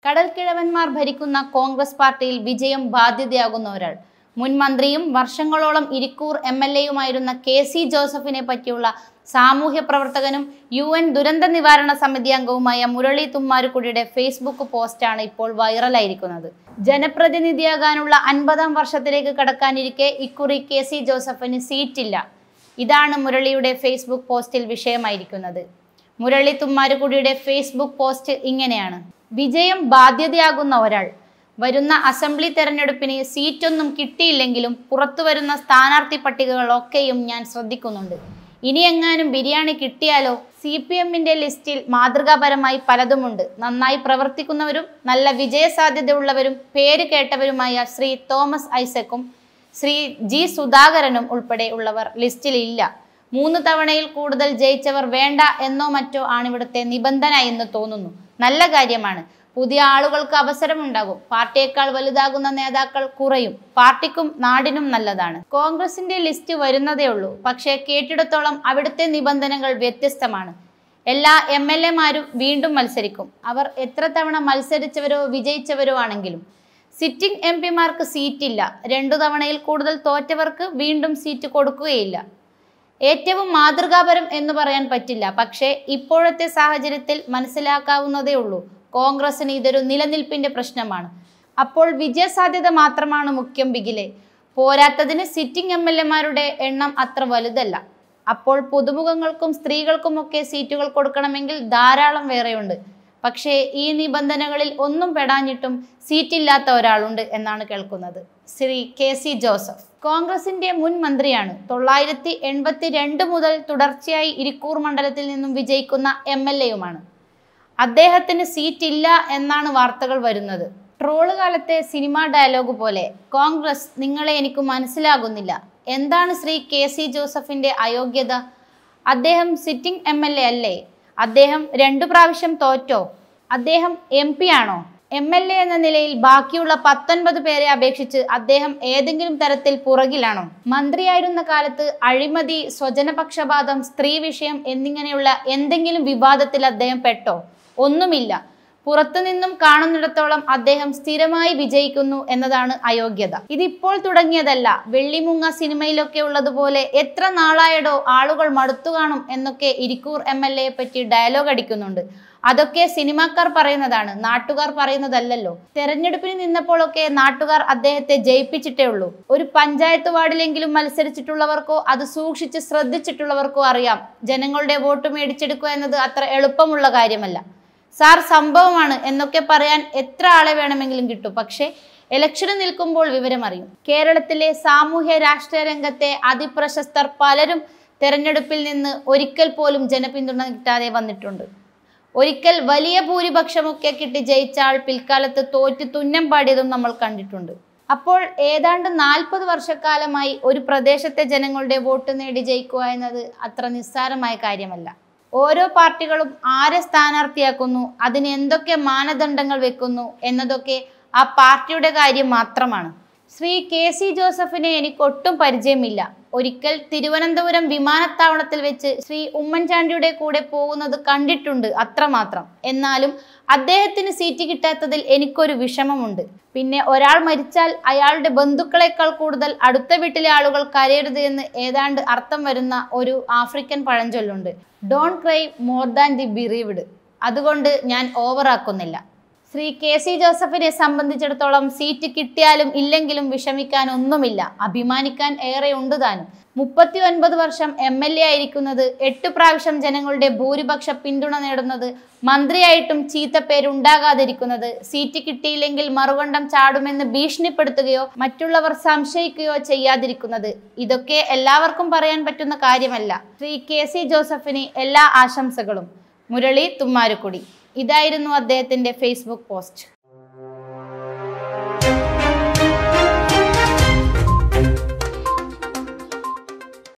കടൽക്കിഴവന്മാർ ഭരിക്കുന്ന കോൺഗ്രസ് പാർട്ടിയിൽ വിജയം ബാധ്യതയാകുന്ന ഒരാൾ മുൻ മന്ത്രിയും വർഷങ്ങളോളം ഇരിക്കൂർ എം എൽ എയുമായിരുന്ന കെ സി ജോസഫിനെ പറ്റിയുള്ള സാമൂഹ്യ പ്രവർത്തകനും യു എൻ ദുരന്ത നിവാരണ സമിതി അംഗവുമായ മുരളി തുമ്മാരുക്കുടിയുടെ ഫേസ്ബുക്ക് പോസ്റ്റാണ് ഇപ്പോൾ വൈറലായിരിക്കുന്നത് ജനപ്രതിനിധിയാകാനുള്ള അൻപതാം വർഷത്തിലേക്ക് കടക്കാനിരിക്കെ ഇക്കുറി കെ സി ജോസഫിന് സീറ്റില്ല ഇതാണ് മുരളിയുടെ ഫേസ്ബുക്ക് പോസ്റ്റിൽ വിഷയമായിരിക്കുന്നത് മുരളി തുമ്മാരുകുടിയുടെ ഫേസ്ബുക്ക് പോസ്റ്റ് ഇങ്ങനെയാണ് വിജയം ബാധ്യതയാകുന്ന ഒരാൾ വരുന്ന അസംബ്ലി തെരഞ്ഞെടുപ്പിന് സീറ്റൊന്നും കിട്ടിയില്ലെങ്കിലും പുറത്തു വരുന്ന സ്ഥാനാർത്ഥി പട്ടികകളൊക്കെയും ഞാൻ ശ്രദ്ധിക്കുന്നുണ്ട് ഇനി എങ്ങാനും ബിരിയാണി കിട്ടിയാലോ സി പി എമ്മിന്റെ ലിസ്റ്റിൽ മാതൃകാപരമായി പലതുമുണ്ട് നന്നായി പ്രവർത്തിക്കുന്നവരും നല്ല വിജയസാധ്യതയുള്ളവരും പേര് കേട്ടവരുമായ ശ്രീ തോമസ് ഐസക്കും ശ്രീ ജി സുധാകരനും ഉൾപ്പെടെ ഉള്ളവർ ലിസ്റ്റിൽ ഇല്ല മൂന്ന് തവണയിൽ കൂടുതൽ ജയിച്ചവർ വേണ്ട എന്നോ മറ്റോ ആണിവിടുത്തെ നിബന്ധന എന്ന് തോന്നുന്നു നല്ല കാര്യമാണ് പുതിയ ആളുകൾക്ക് അവസരമുണ്ടാകും പാർട്ടിയേക്കാൾ വലുതാകുന്ന നേതാക്കൾ കുറയും പാർട്ടിക്കും നാടിനും നല്ലതാണ് കോൺഗ്രസിന്റെ ലിസ്റ്റ് വരുന്നതേ ഉള്ളൂ പക്ഷേ കേട്ടിടത്തോളം അവിടുത്തെ നിബന്ധനകൾ വ്യത്യസ്തമാണ് എല്ലാ എം എൽ എമാരും വീണ്ടും മത്സരിക്കും അവർ എത്ര തവണ മത്സരിച്ചവരോ വിജയിച്ചവരോ ആണെങ്കിലും സിറ്റിംഗ് എം പിമാർക്ക് സീറ്റില്ല രണ്ടു തവണയിൽ കൂടുതൽ തോറ്റവർക്ക് വീണ്ടും സീറ്റ് കൊടുക്കുകയില്ല ഏറ്റവും മാതൃകാപരം എന്ന് പറയാൻ പറ്റില്ല പക്ഷേ ഇപ്പോഴത്തെ സാഹചര്യത്തിൽ മനസ്സിലാക്കാവുന്നതേ ഉള്ളൂ കോൺഗ്രസിന് ഇതൊരു നിലനിൽപ്പിന്റെ പ്രശ്നമാണ് അപ്പോൾ വിജയസാധ്യത മാത്രമാണ് മുഖ്യം ബിഗിലെ പോരാത്തതിന് സിറ്റിംഗ് എം എൽ എമാരുടെ എണ്ണം അത്ര വലുതല്ല അപ്പോൾ പുതുമുഖങ്ങൾക്കും സ്ത്രീകൾക്കുമൊക്കെ സീറ്റുകൾ കൊടുക്കണമെങ്കിൽ ധാരാളം വേറെയുണ്ട് പക്ഷേ ഈ നിബന്ധനകളിൽ ഒന്നും പെടാഞ്ഞിട്ടും സീറ്റില്ലാത്ത ഒരാളുണ്ട് എന്നാണ് കേൾക്കുന്നത് ശ്രീ കെ സി ജോസഫ് കോൺഗ്രസിന്റെ മുൻ മന്ത്രിയാണ് തൊള്ളായിരത്തി എൺപത്തി രണ്ട് മുതൽ തുടർച്ചയായി ഇരിക്കൂർ മണ്ഡലത്തിൽ നിന്നും വിജയിക്കുന്ന എം എൽ എയുമാണ് അദ്ദേഹത്തിന് സീറ്റില്ല എന്നാണ് വാർത്തകൾ വരുന്നത് ട്രോള് കാലത്തെ സിനിമാ ഡയലോഗ് പോലെ കോൺഗ്രസ് നിങ്ങളെ എനിക്ക് മനസ്സിലാകുന്നില്ല എന്താണ് ശ്രീ കെ സി ജോസഫിന്റെ അയോഗ്യത അദ്ദേഹം സിറ്റിംഗ് എം എൽ എ അല്ലേ അദ്ദേഹം രണ്ടു പ്രാവശ്യം തോറ്റോ അദ്ദേഹം എം പി ആണോ എം എൽ എ എന്ന നിലയിൽ ബാക്കിയുള്ള പത്തൊൻപത് പേരെ അപേക്ഷിച്ച് അദ്ദേഹം ഏതെങ്കിലും തരത്തിൽ പുറകിലാണോ മന്ത്രിയായിരുന്ന കാലത്ത് അഴിമതി സ്വജനപക്ഷപാതം സ്ത്രീ വിഷയം എന്നിങ്ങനെയുള്ള എന്തെങ്കിലും വിവാദത്തിൽ അദ്ദേഹം പെട്ടോ ഒന്നുമില്ല പുറത്തുനിന്നും കാണുന്നിടത്തോളം അദ്ദേഹം സ്ഥിരമായി വിജയിക്കുന്നു എന്നതാണ് അയോഗ്യത ഇതിപ്പോൾ തുടങ്ങിയതല്ല വെള്ളിമുങ്ങ സിനിമയിലൊക്കെ ഉള്ളതുപോലെ എത്ര നാളായടോ ആളുകൾ മടുത്തു കാണും എന്നൊക്കെ ഇരിക്കൂർ എം എൽ എയെ പറ്റി ഡയലോഗ് അടിക്കുന്നുണ്ട് അതൊക്കെ സിനിമാക്കാർ പറയുന്നതാണ് നാട്ടുകാർ പറയുന്നതല്ലല്ലോ തെരഞ്ഞെടുപ്പിന് നിന്നപ്പോഴൊക്കെ നാട്ടുകാർ അദ്ദേഹത്തെ ജയിപ്പിച്ചിട്ടേ ഉള്ളൂ ഒരു പഞ്ചായത്ത് വാർഡിലെങ്കിലും മത്സരിച്ചിട്ടുള്ളവർക്കോ അത് സൂക്ഷിച്ച് ശ്രദ്ധിച്ചിട്ടുള്ളവർക്കോ അറിയാം ജനങ്ങളുടെ വോട്ട് മേടിച്ചെടുക്കുക എന്നത് അത്ര എളുപ്പമുള്ള കാര്യമല്ല സാർ സംഭവമാണ് എന്നൊക്കെ പറയാൻ എത്ര ആളെ വേണമെങ്കിലും കിട്ടും പക്ഷേ ഇലക്ഷന് നിൽക്കുമ്പോൾ വിവരം അറിയും കേരളത്തിലെ സാമൂഹ്യ രാഷ്ട്രീയ രംഗത്തെ അതിപ്രശസ്തർ പലരും തെരഞ്ഞെടുപ്പിൽ നിന്ന് ഒരിക്കൽ പോലും ജനപിന്തുണ കിട്ടാതെ വന്നിട്ടുണ്ട് ഒരിക്കൽ വലിയ ഭൂരിപക്ഷമൊക്കെ കിട്ടി ജയിച്ച ആൾ പിൽക്കാലത്ത് തോറ്റ് തുന്നം പാടിയതും നമ്മൾ കണ്ടിട്ടുണ്ട് അപ്പോൾ ഏതാണ്ട് നാൽപ്പത് വർഷക്കാലമായി ഒരു പ്രദേശത്തെ ജനങ്ങളുടെ വോട്ട് നേടി ജയിക്കുക എന്നത് അത്ര നിസ്സാരമായ കാര്യമല്ല ഓരോ പാർട്ടികളും ആരെ സ്ഥാനാർത്ഥിയാക്കുന്നു അതിന് എന്തൊക്കെ മാനദണ്ഡങ്ങൾ വെക്കുന്നു എന്നതൊക്കെ ആ പാർട്ടിയുടെ കാര്യം മാത്രമാണ് ശ്രീ കെ സി ജോസഫിനെ എനിക്ക് ഒട്ടും പരിചയമില്ല ഒരിക്കൽ തിരുവനന്തപുരം വിമാനത്താവളത്തിൽ വെച്ച് ശ്രീ ഉമ്മൻചാണ്ടിയുടെ കൂടെ പോകുന്നത് കണ്ടിട്ടുണ്ട് അത്രമാത്രം എന്നാലും അദ്ദേഹത്തിന് സീറ്റ് കിട്ടാത്തതിൽ എനിക്കൊരു വിഷമമുണ്ട് പിന്നെ ഒരാൾ മരിച്ചാൽ അയാളുടെ ബന്ധുക്കളെക്കാൾ കൂടുതൽ അടുത്ത വീട്ടിലെ ആളുകൾ കരയരുത് എന്ന് ഏതാണ്ട് അർത്ഥം വരുന്ന ഒരു ആഫ്രിക്കൻ പഴഞ്ചൊല്ലുണ്ട് don't cry more than the bereaved അതുകൊണ്ട് ഞാൻ ഓവറാക്കുന്നില്ല ശ്രീ കെ സി ജോസഫിനെ സംബന്ധിച്ചിടത്തോളം സീറ്റ് കിട്ടിയാലും ഇല്ലെങ്കിലും വിഷമിക്കാൻ ഒന്നുമില്ല അഭിമാനിക്കാൻ ഏറെ ഉണ്ട് താനും മുപ്പത്തി ഒൻപത് വർഷം എം എൽ എ ആയിരിക്കുന്നത് എട്ട് പ്രാവശ്യം ജനങ്ങളുടെ ഭൂരിപക്ഷ പിന്തുണ നേടുന്നത് മന്ത്രിയായിട്ടും ചീത്തപ്പേരുണ്ടാകാതിരിക്കുന്നത് സീറ്റ് കിട്ടിയില്ലെങ്കിൽ മറുകണ്ഠം ചാടുമെന്ന് ഭീഷണിപ്പെടുത്തുകയോ മറ്റുള്ളവർ സംശയിക്കുകയോ ചെയ്യാതിരിക്കുന്നത് ഇതൊക്കെ എല്ലാവർക്കും പറയാൻ പറ്റുന്ന കാര്യമല്ല ശ്രീ കെ സി ജോസഫിന് എല്ലാ ആശംസകളും മുരളി തുമ്മാരുക്കുടി ഇതായിരുന്നു അദ്ദേഹത്തിന്റെ ഫേസ്ബുക്ക് പോസ്റ്റ്